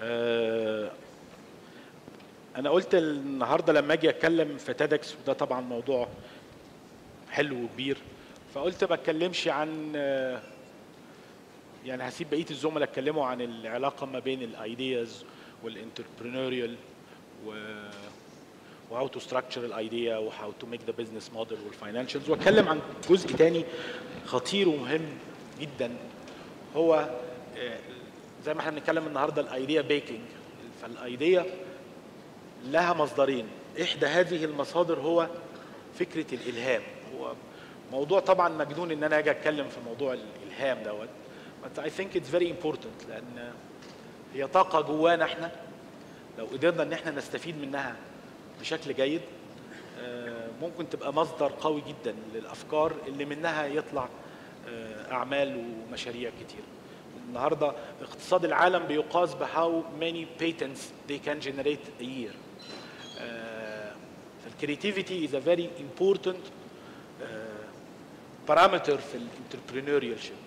آه، انا قلت النهارده لما اجي اتكلم في تيدكس وده طبعا موضوع حلو وكبير فقلت ما اتكلمش عن آه، يعني هسيب بقيه الزملاء اتكلموا عن العلاقه ما بين الايدياز والانتربرينوريال و وهاو تو ستراكشر الايديا وهاو تو ميك ذا بزنس موديل والفاينانشالز واتكلم عن جزء تاني خطير ومهم جدا هو آه، زي ما احنا بنتكلم النهارده الايديا بيكنج فالايديا لها مصدرين احدى هذه المصادر هو فكره الالهام هو موضوع طبعا مجنون ان انا اجي اتكلم في موضوع الالهام دوت but I think it's very important لان هي طاقه جوانا احنا لو قدرنا ان احنا نستفيد منها بشكل جيد آه، ممكن تبقى مصدر قوي جدا للافكار اللي منها يطلع آه، اعمال ومشاريع كتير النهارده اقتصاد العالم بيقاس بهاو many patents they can generate a year فالكريتيفيتي is a very important آه، parameter في الانتربرينوريال شيب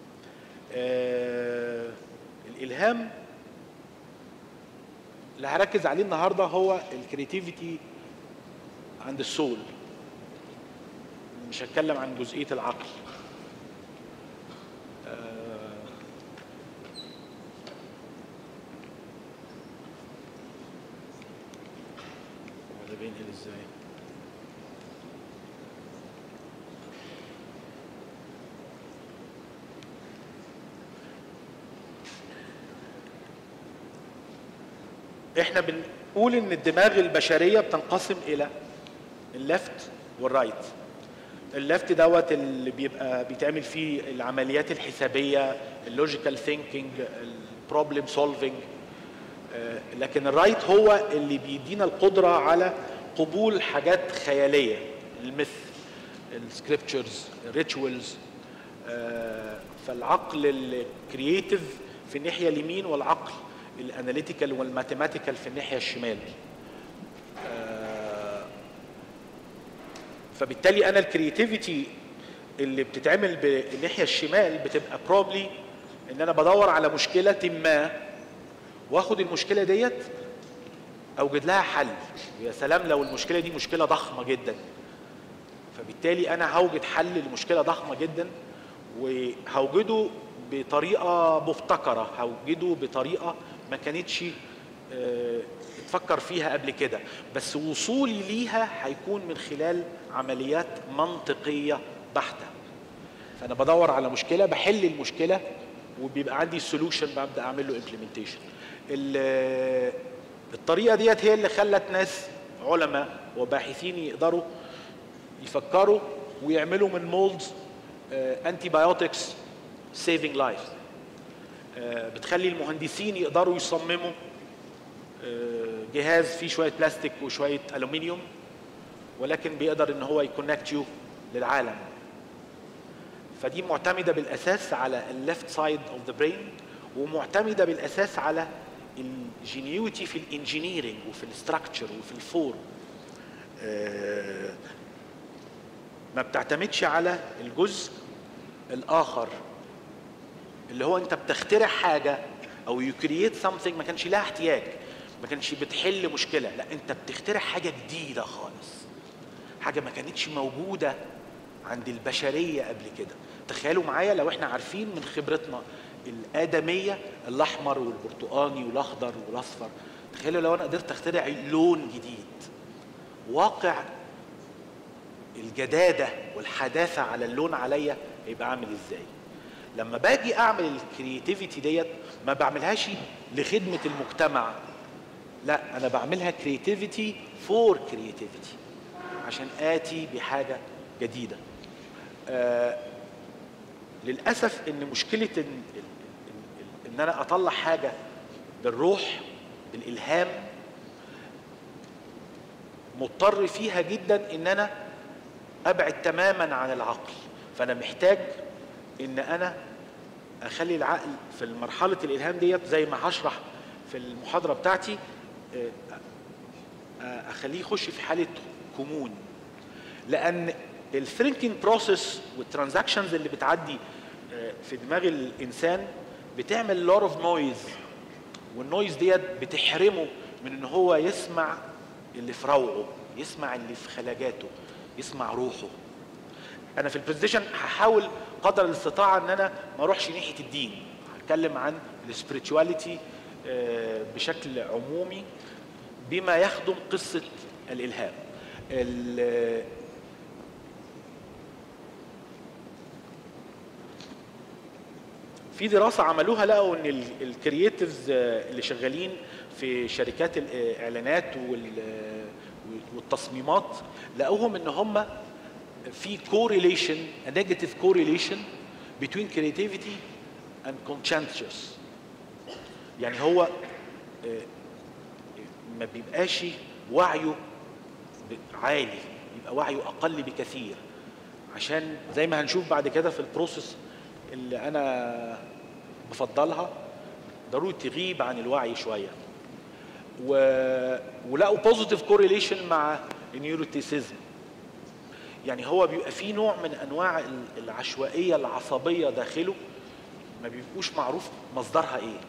الالهام اللي هركز عليه النهارده هو الكريتيفيتي عند السول مش هتكلم عن جزئيه العقل آه، هو ده بينقل ازاي احنا بنقول ان الدماغ البشريه بتنقسم الى الليفت والرايت الليفت دوت اللي بيبقى بيتعمل فيه العمليات الحسابيه اللوجيكال ثينكينج البروبلم سولفينج لكن الرايت هو اللي بيدينا القدره على قبول حاجات خياليه الميث السكريبتشرز الريتشوالز فالعقل الكرييتيف في الناحيه اليمين والعقل الاناليتيكال والماثيماتيكال في الناحيه الشمال آه، فبالتالي انا الكرياتيفيتي اللي بتتعمل بالناحيه الشمال بتبقى بروبلي ان انا بدور على مشكله ما واخد المشكله ديت اوجد لها حل ويا سلام لو المشكله دي مشكله ضخمه جدا فبالتالي انا هوجد حل لمشكله ضخمه جدا وهوجده بطريقه مبتكره هوجده بطريقه ما كانتش آه، اتفكر فيها قبل كده بس وصولي ليها هيكون من خلال عمليات منطقيه بحته فانا بدور على مشكله بحل المشكله وبيبقى عندي سولوشن ببدا اعمل له امبلمنتيشن الطريقه ديت هي اللي خلت ناس علماء وباحثين يقدروا يفكروا ويعملوا من مولدز انتي بايوتكس سيفنج لايف بتخلي المهندسين يقدروا يصمموا آه، جهاز فيه شويه بلاستيك وشويه الومنيوم ولكن بيقدر ان هو يكونكت يو للعالم فدي معتمده بالاساس على الليفت سايد اوف ذا برين ومعتمده بالاساس على الجينيوتي في الانجينيرنج وفي الاستراكشر وفي الفورم آه، ما بتعتمدش على الجزء الاخر اللي هو انت بتخترع حاجه او يو كرييت سمثينج ما كانش لها احتياج ما كانش بتحل مشكله لا انت بتخترع حاجه جديده خالص حاجه ما كانتش موجوده عند البشريه قبل كده تخيلوا معايا لو احنا عارفين من خبرتنا الادميه الاحمر والبرتقاني والاخضر والاصفر تخيلوا لو انا قدرت اخترع لون جديد واقع الجداده والحداثه على اللون عليا هيبقى عامل ازاي لما باجي اعمل الكرياتيفيتي ديت ما بعملهاش لخدمه المجتمع لا انا بعملها كرياتيفيتي فور كرياتيفيتي عشان اتي بحاجه جديده آه للاسف ان مشكله ان, ان, ان, إن انا اطلع حاجه بالروح بالالهام مضطر فيها جدا ان انا ابعد تماما عن العقل فانا محتاج ان انا اخلي العقل في مرحله الالهام ديت زي ما هشرح في المحاضره بتاعتي آه، آه، اخليه يخش في حاله كمون لان الثينكينج بروسيس والترانزاكشنز اللي بتعدي آه، في دماغ الانسان بتعمل لور اوف نويز والنويز ديت بتحرمه من ان هو يسمع اللي في روعه يسمع اللي في خلاجاته يسمع روحه انا في البرزنتيشن هحاول قدر الاستطاعه ان انا ما اروحش ناحيه الدين هتكلم عن السبirituality بشكل عمومي بما يخدم قصه الالهام ال- في دراسه عملوها لقوا ان الكرييتيفز اللي شغالين في شركات الاعلانات وال- والتصميمات لقوهم ان هم في correlation a negative correlation between creativity and conscientious يعني هو آه، ما بيبقاش وعيه ب- عالي بيبقى وعيه اقل بكثير عشان زي ما هنشوف بعد كده في البروسيس اللي انا بفضلها ضروري تغيب عن الوعي شويه و... ولقوا بوزيتيف كوريليشن مع النيوروتيسيزم يعني هو بيبقى فيه نوع من انواع ال- العشوائيه العصبيه داخله ما بيبقوش معروف مصدرها ايه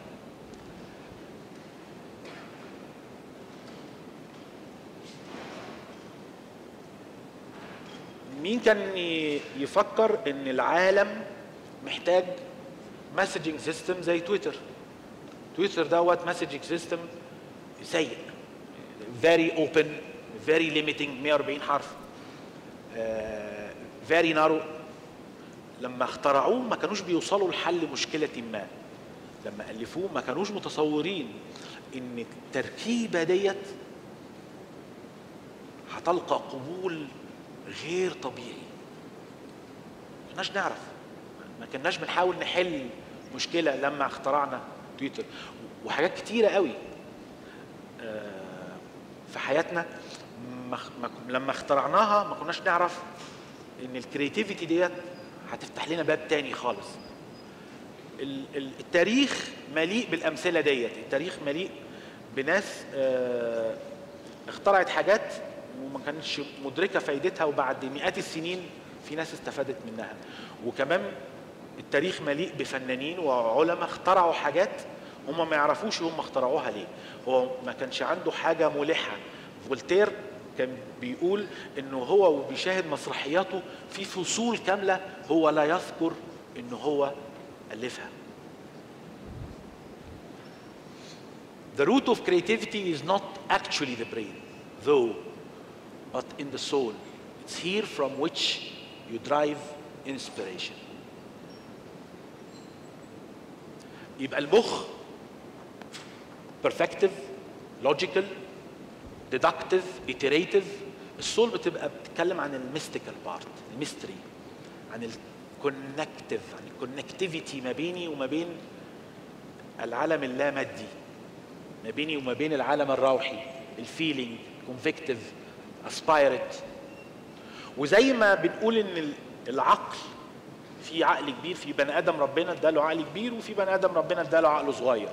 مين كان ي- يفكر ان العالم محتاج مسجنج سيستم زي تويتر تويتر دوت مسجنج سيستم سيء very open very limiting 140 حرف آه، very narrow لما اخترعوه ما كانوش بيوصلوا لحل مشكلة ما لما ألفوه ما كانوش متصورين إن التركيبة ديت هتلقى قبول غير طبيعي ما كناش نعرف ما كناش بنحاول نحل مشكلة لما اخترعنا تويتر وحاجات كتيرة قوي آه، في حياتنا ما ما- لما اخترعناها ما كناش نعرف ان الكرياتيفيتي ديت هتفتح لنا باب تاني خالص ال- ال- التاريخ مليء بالامثله ديت التاريخ مليء بناس آه، اخترعت حاجات وما كانتش مدركه فايدتها وبعد مئات السنين في ناس استفادت منها وكمان التاريخ مليء بفنانين وعلماء اخترعوا حاجات هم ما يعرفوش هم اخترعوها ليه هو ما كانش عنده حاجه ملحه فولتير كان بيقول انه هو وبيشاهد مسرحياته في فصول كامله هو لا يذكر انه هو الفها The root of creativity is not actually the brain, though, but in the soul. It's here from which you drive inspiration. يبقى المخ perfective, logical, deductive, iterative. السول بتبقى بتتكلم عن الميستيكال بارت الميستري عن الكونكتيف عن الكونكتيفيتي ما بيني وما بين العالم اللامادي ما بيني وما بين العالم الروحي الفيلينج كونفكتيف اسبايرت وزي ما بنقول ان ال- العقل في عقل كبير في بني ادم ربنا اداله عقل كبير وفي بني ادم ربنا اداله عقل صغير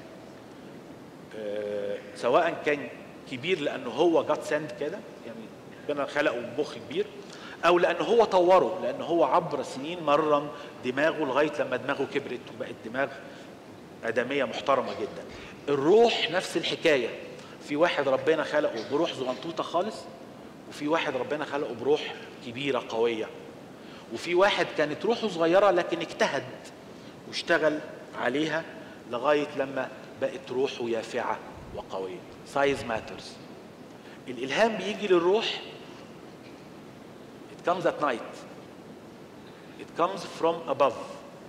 آه، سواء كان كبير لانه هو جات سند كده يعني ربنا خلقه بمخ كبير او لانه هو طوره لانه هو عبر سنين مرن دماغه لغايه لما دماغه كبرت وبقت دماغ ادميه محترمه جدا الروح نفس الحكايه في واحد ربنا خلقه بروح زغنطوطه خالص وفي واحد ربنا خلقه بروح كبيره قويه وفي واحد كانت روحه صغيره لكن اجتهد واشتغل عليها لغايه لما بقت روحه يافعه وقويه سايز ماترز الالهام بيجي للروح it comes at night it comes from above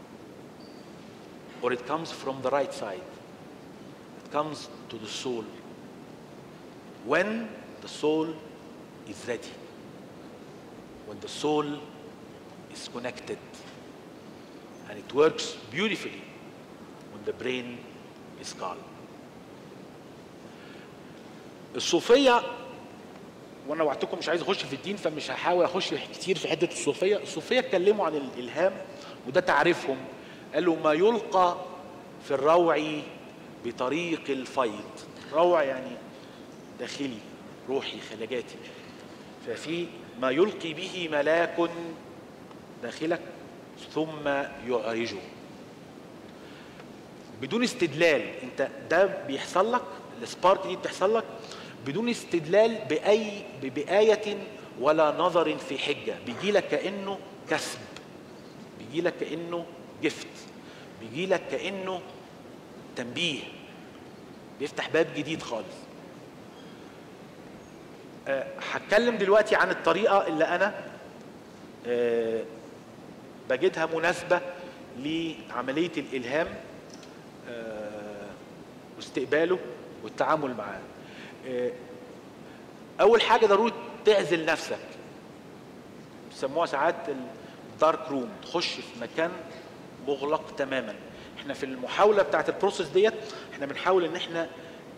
or it comes from the right side it comes to the soul when the soul is ready when the soul is connected and it works beautifully when the brain is calm الصوفيه وانا وعدتكم مش عايز اخش في الدين فمش هحاول اخش كتير في حته الصوفيه الصوفيه اتكلموا عن الالهام وده تعريفهم قالوا ما يلقى في الروع بطريق الفيض روع يعني داخلي روحي خلاجاتي ففي ما يلقي به ملاك داخلك ثم يعرجه بدون استدلال انت ده بيحصل لك السبارك دي بتحصل لك بدون استدلال باي بايه ولا نظر في حجه بيجي لك كانه كسب بيجي لك كانه جفت بيجي لك كانه تنبيه بيفتح باب جديد خالص أه هتكلم دلوقتي عن الطريقه اللي انا أه بجدها مناسبه لعمليه الالهام أه واستقباله والتعامل معاه أه اول حاجه ضروري تعزل نفسك بيسموها ساعات الدارك روم تخش في مكان مغلق تماما احنا في المحاوله بتاعت البروسيس ديت احنا بنحاول ان احنا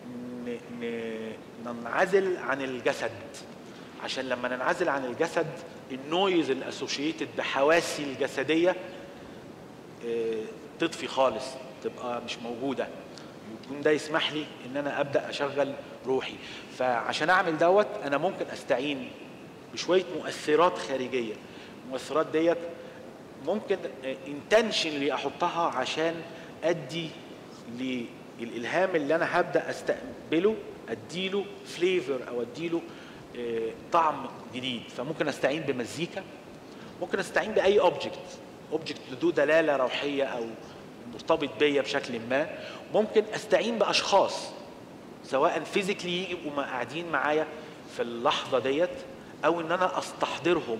ننعزل عن الجسد عشان لما ننعزل عن الجسد النويز الاسوشيتد بحواسي الجسديه اه تطفي خالص تبقى مش موجوده يكون ده يسمح لي ان انا ابدا اشغل روحي فعشان اعمل دوت انا ممكن استعين بشويه مؤثرات خارجيه المؤثرات ديت ممكن انتنشنلي احطها عشان ادي للالهام اللي انا هبدا استقبله اديله فليفر او اديله طعم جديد فممكن استعين بمزيكا ممكن استعين باي اوبجكت اوبجكت له دلاله روحيه او مرتبط بيا بشكل ما ممكن استعين باشخاص سواء فيزيكلي يبقوا قاعدين معايا في اللحظه ديت او ان انا استحضرهم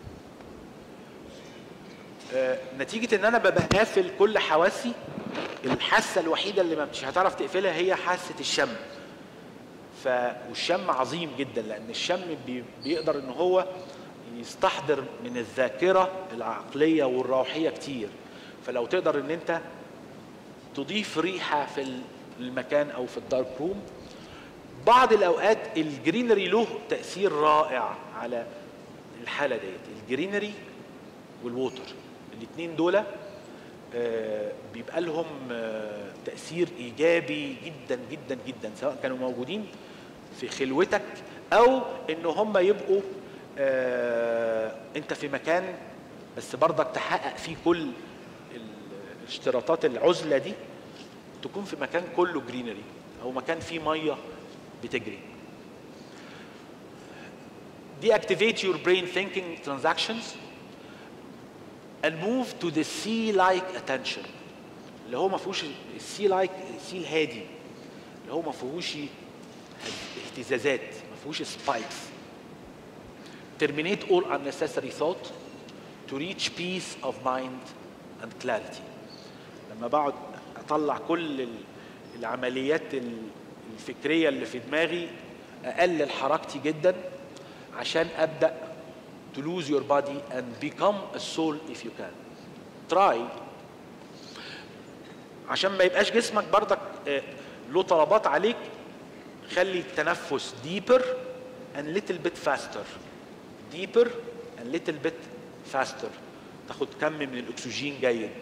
آه نتيجة ان انا ببقى قافل كل حواسي الحاسة الوحيدة اللي مش هتعرف تقفلها هي حاسة الشم ف والشم عظيم جدا لان الشم بي... بيقدر ان هو يستحضر من الذاكرة العقلية والروحية كتير فلو تقدر ان انت تضيف ريحة في المكان او في الدارك روم بعض الاوقات الجرينري له تأثير رائع على الحالة ديت الجرينري والووتر الاثنين دول آه بيبقى لهم آه تأثير إيجابي جدا جدا جدا سواء كانوا موجودين في خلوتك أو إن هم يبقوا آه أنت في مكان بس برضك تحقق فيه كل اشتراطات العزلة دي تكون في مكان كله جرينري أو مكان فيه مية بتجري دي activate your brain thinking transactions and move to the sea like attention اللي هو ما فيهوش السي لايك السي الهادي اللي هو ما فيهوش اهتزازات ما فيهوش سبايكس terminate all unnecessary thought to reach peace of mind and clarity لما بقعد اطلع كل العمليات الفكريه اللي في دماغي اقلل حركتي جدا عشان ابدا to lose your body and become a soul if you can. Try عشان ما يبقاش جسمك برضك له طلبات عليك خلي التنفس deeper and little bit faster. deeper and little bit faster. تاخد كم من الاكسجين جيد.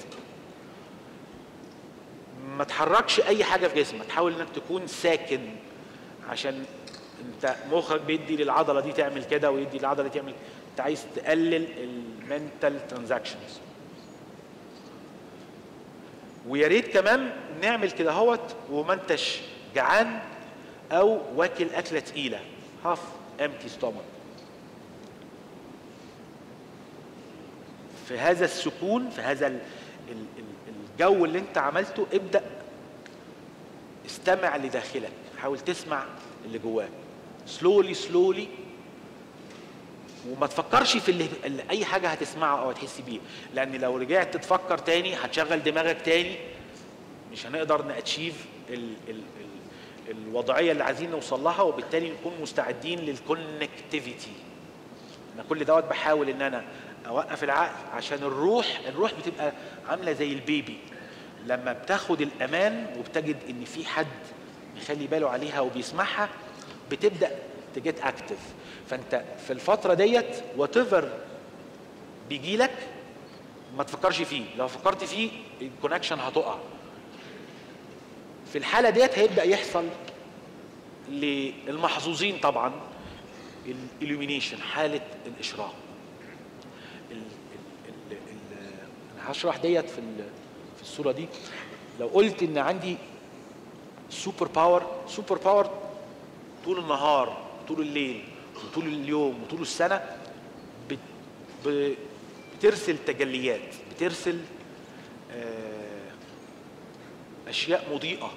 ما تحركش اي حاجه في جسمك، حاول انك تكون ساكن عشان انت مخك بيدي للعضله دي تعمل كده ويدي للعضله دي تعمل انت عايز تقلل المنتال ترانزاكشنز ويا ريت كمان نعمل كده اهوت وما انتش جعان او واكل اكله تقيله هاف امتي ستومك في هذا السكون في هذا الجو اللي انت عملته ابدا استمع لداخلك حاول تسمع اللي جواك سلولي سلولي وما تفكرش في اللي, اللي اي حاجه هتسمعه او هتحس بيه لان لو رجعت تفكر تاني هتشغل دماغك تاني مش هنقدر ناتشيف ال ال ال الوضعيه اللي عايزين نوصل لها وبالتالي نكون مستعدين للكونكتيفيتي انا كل دوت بحاول ان انا اوقف العقل عشان الروح الروح بتبقى عامله زي البيبي لما بتاخد الامان وبتجد ان في حد بيخلي باله عليها وبيسمعها بتبدا تجيت اكتف فانت في الفتره ديت وات ايفر بيجي لك ما تفكرش فيه لو فكرت فيه الكونكشن هتقع في الحاله ديت هيبدا يحصل للمحظوظين طبعا الالومينيشن حاله الاشراق ال ال ال ال انا هشرح ديت في في الصوره دي لو قلت ان عندي سوبر باور سوبر باور طول النهار طول الليل وطول اليوم وطول السنه بت- ب- بترسل تجليات بترسل آه، اشياء مضيئه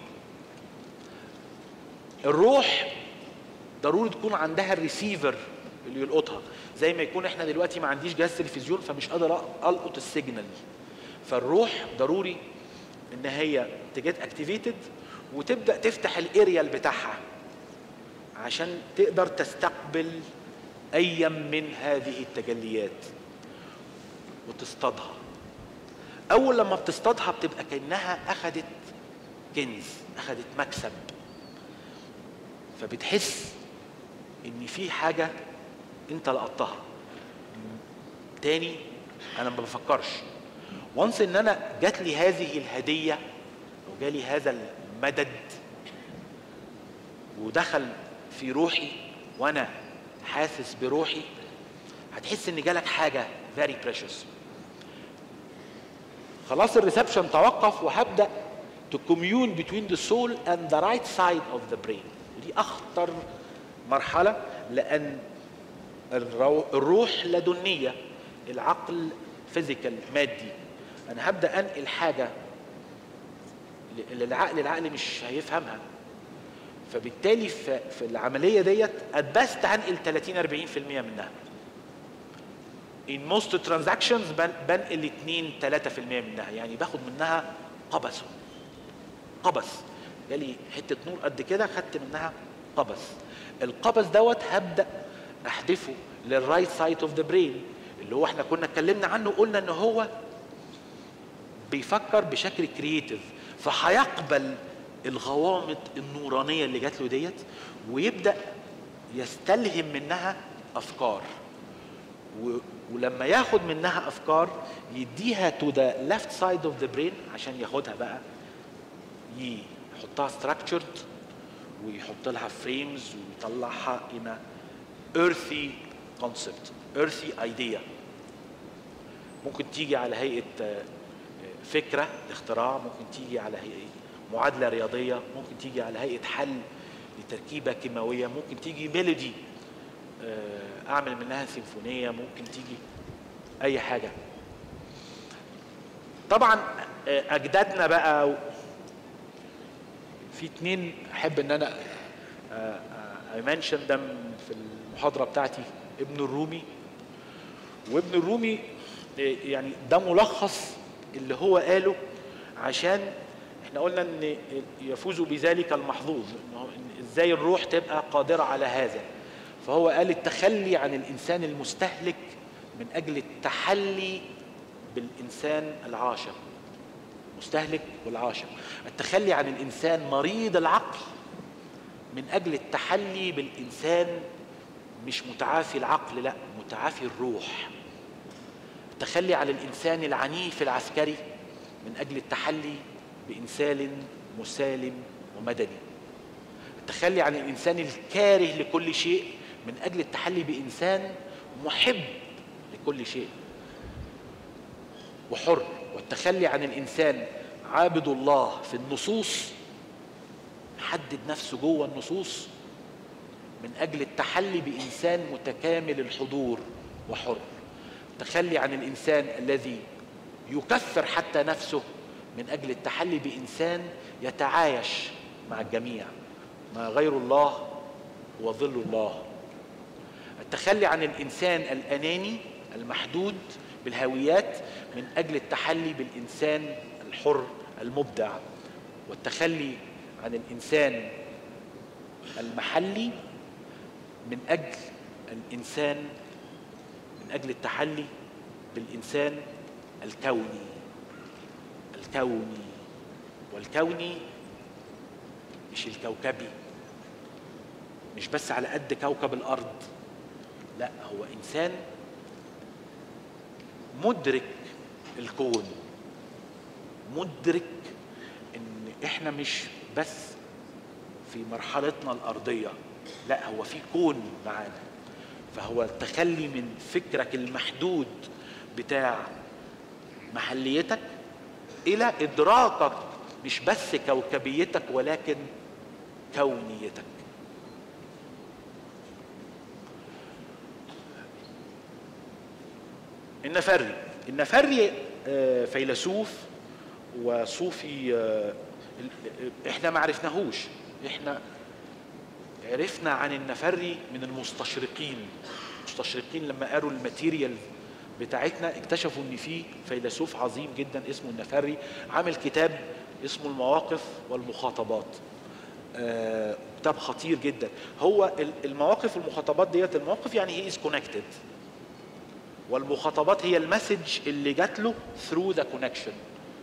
الروح ضروري تكون عندها الريسيفر اللي يلقطها زي ما يكون احنا دلوقتي ما عنديش جهاز تلفزيون فمش قادر أ- القط السيجنال فالروح ضروري ان هي تجيت اكتيفيتد وتبدا تفتح الاريال بتاعها عشان تقدر تستقبل اي من هذه التجليات وتصطادها اول لما بتصطادها بتبقى كانها اخذت كنز اخذت مكسب فبتحس ان في حاجه انت لقطتها تاني انا ما بفكرش وانس ان انا جات لي هذه الهديه او جالي هذا المدد ودخل في روحي وانا حاسس بروحي هتحس ان جالك حاجه very precious خلاص الريسبشن توقف وهبدا to commune between the soul and the right side of the brain ودي اخطر مرحله لان الرو- الروح لدنيه العقل فيزيكال مادي انا هبدا انقل حاجه ل- للعقل العقل مش هيفهمها فبالتالي في في العمليه ديت اتبست هنقل 30 40% منها in most transactions بن- بنقل 2 3% منها يعني باخد منها قبس قبس جالي حته نور قد كده خدت منها قبس القبس دوت هبدا احدفه للرايت سايد اوف ذا برين اللي هو احنا كنا اتكلمنا عنه قلنا ان هو بيفكر بشكل كرييتيف فهيقبل الغوامض النورانيه اللي جات له ديت ويبدا يستلهم منها افكار و- ولما ياخد منها افكار يديها تو ذا ليفت سايد اوف ذا برين عشان ياخدها بقى يحطها structured ويحط لها فريمز ويطلعها in a earthy concept earthy idea ممكن تيجي على هيئة آه، فكرة اختراع ممكن تيجي على هيئة معادلة رياضية ممكن تيجي على هيئة حل لتركيبة كيماوية ممكن تيجي ميلودي آه، أعمل منها سيمفونية ممكن تيجي أي حاجة طبعا آه، أجدادنا بقى في اتنين احب ان انا اي منشن them في المحاضره بتاعتي ابن الرومي وابن الرومي آه، يعني ده ملخص اللي هو قاله عشان احنا قلنا ان يفوز بذلك المحظوظ إن هو- إن ازاي الروح تبقى قادره على هذا فهو قال التخلي عن الانسان المستهلك من اجل التحلي بالانسان العاشق مستهلك والعاشق التخلي عن الانسان مريض العقل من اجل التحلي بالانسان مش متعافي العقل لا متعافي الروح التخلي عن الانسان العنيف العسكري من اجل التحلي بانسان مسالم ومدني التخلي عن الانسان الكاره لكل شيء من اجل التحلي بانسان محب لكل شيء وحر والتخلي عن الانسان عابد الله في النصوص حدد نفسه جوه النصوص من اجل التحلي بانسان متكامل الحضور وحر التخلي عن الانسان الذي يكفر حتى نفسه من اجل التحلي بانسان يتعايش مع الجميع ما غير الله هو ظل الله التخلي عن الانسان الاناني المحدود بالهويات من اجل التحلي بالانسان الحر المبدع والتخلي عن الانسان المحلي من اجل الانسان من اجل التحلي بالانسان الكوني الكوني والكوني مش الكوكبي مش بس على قد كوكب الارض لا هو انسان مدرك الكون مدرك ان احنا مش بس في مرحلتنا الارضيه لا هو في كون معانا فهو التخلي من فكرك المحدود بتاع محليتك الى ادراكك مش بس كوكبيتك ولكن كونيتك النفري النفري آه، فيلسوف وصوفي آه، احنا ما عرفناهوش احنا عرفنا عن النفري من المستشرقين المستشرقين لما قروا الماتيريال بتاعتنا اكتشفوا ان في فيلسوف عظيم جدا اسمه النفري عامل كتاب اسمه المواقف والمخاطبات آه، كتاب خطير جدا هو المواقف والمخاطبات ديت المواقف يعني هي از كونكتد والمخاطبات هي المسج اللي جات له through the connection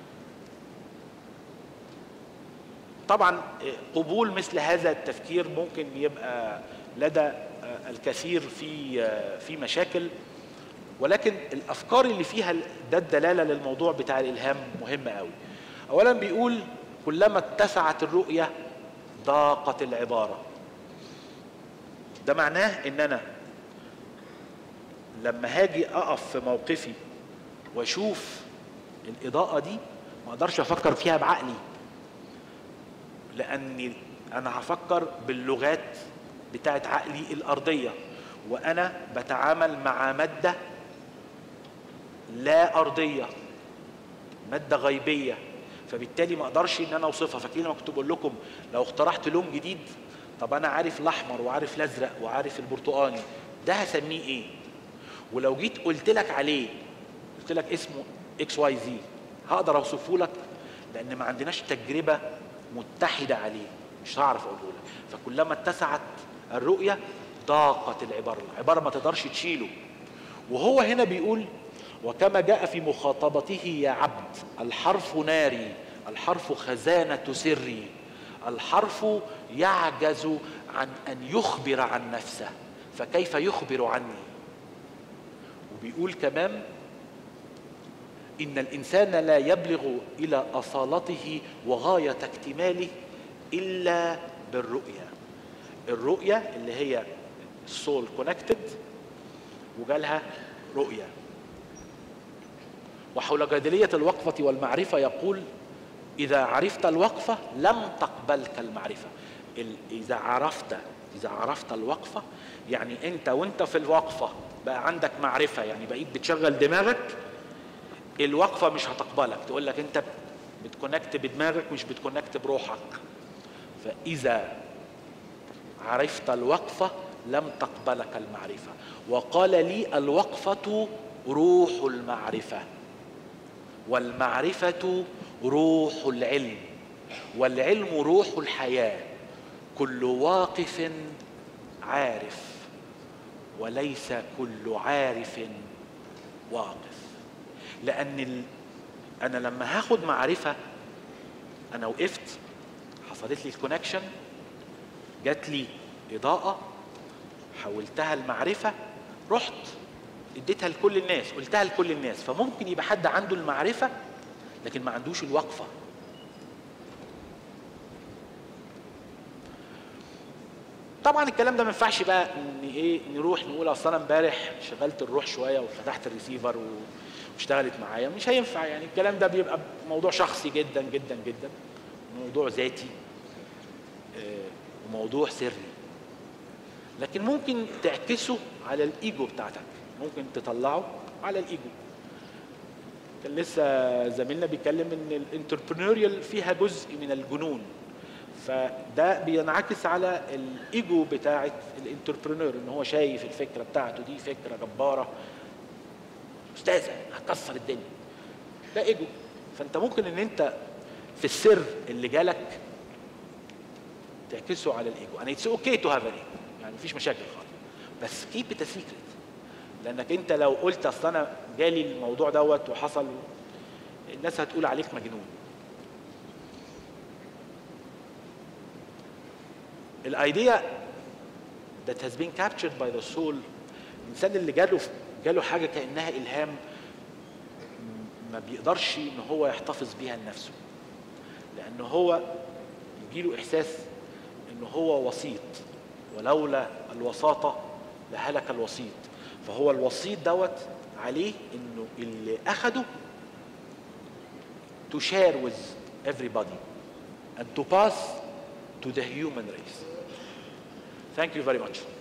طبعا آه، قبول مثل هذا التفكير ممكن يبقى لدى آه، الكثير في آه، في مشاكل ولكن الافكار اللي فيها ده الدلاله للموضوع بتاع الالهام مهمه قوي اولا بيقول كلما اتسعت الرؤيه ضاقت العباره ده معناه ان انا لما هاجي اقف في موقفي واشوف الاضاءه دي ما اقدرش افكر فيها بعقلي لاني انا هفكر باللغات بتاعت عقلي الارضيه وانا بتعامل مع ماده لا ارضيه ماده غيبيه فبالتالي ما اقدرش ان انا اوصفها فاكرين لما كنت بقول لكم لو اقترحت لون جديد طب انا عارف الاحمر وعارف الازرق وعارف البرتقاني ده هسميه ايه ولو جيت قلت لك عليه قلت لك اسمه اكس واي زي هقدر اوصفه لك لان ما عندناش تجربه متحده عليه مش هعرف اقوله لك فكلما اتسعت الرؤيه ضاقت العباره العباره ما تقدرش تشيله وهو هنا بيقول وكما جاء في مخاطبته يا عبد الحرف ناري الحرف خزانه سري الحرف يعجز عن ان يخبر عن نفسه فكيف يخبر عني وبيقول كمان ان الانسان لا يبلغ الى اصالته وغايه اكتماله الا بالرؤيه الرؤيه اللي هي السول كونكتد وجالها رؤيه وحول جدليه الوقفه والمعرفه يقول اذا عرفت الوقفه لم تقبلك المعرفه اذا عرفت اذا عرفت الوقفه يعني انت وانت في الوقفه بقى عندك معرفه يعني بقيت بتشغل دماغك الوقفه مش هتقبلك تقول لك انت بتكونكت بدماغك مش بتكونكت بروحك فاذا عرفت الوقفه لم تقبلك المعرفه وقال لي الوقفه روح المعرفه والمعرفه روح العلم والعلم روح الحياه كل واقف عارف وليس كل عارف واقف لان ال... انا لما هاخد معرفه انا وقفت حصلت لي الكونكشن جات لي اضاءه حولتها المعرفه رحت اديتها لكل الناس قلتها لكل الناس فممكن يبقى حد عنده المعرفه لكن ما عندوش الوقفه طبعا الكلام ده ما ينفعش بقى ان ايه نروح نقول اصل انا امبارح شغلت الروح شويه وفتحت الريسيفر واشتغلت معايا مش هينفع يعني الكلام ده بيبقى موضوع شخصي جدا جدا جدا موضوع ذاتي وموضوع سري لكن ممكن تعكسه على الايجو بتاعتك ممكن تطلعه على الايجو كان لسه زميلنا بيتكلم ان الانتربرينوريال فيها جزء من الجنون فده بينعكس على الايجو بتاعت الانتربرينور ان هو شايف الفكره بتاعته دي فكره جباره استاذه هتكسر الدنيا ده ايجو فانت ممكن ان انت في السر اللي جالك تعكسه على الايجو يعني اتس اوكي تو هاف ايجو يعني مفيش مشاكل خالص بس كيب ات سيكريت لانك انت لو قلت اصل انا جالي الموضوع دوت وحصل الناس هتقول عليك مجنون الايديا that has been captured by the soul الانسان اللي جاله جاله حاجه كانها الهام ما بيقدرش ان هو يحتفظ بيها لنفسه لان هو يجيله احساس ان هو وسيط ولولا الوساطه لهلك الوسيط فهو الوسيط دوت عليه انه اللي اخده to share with everybody and to pass to the human race. Thank you very much.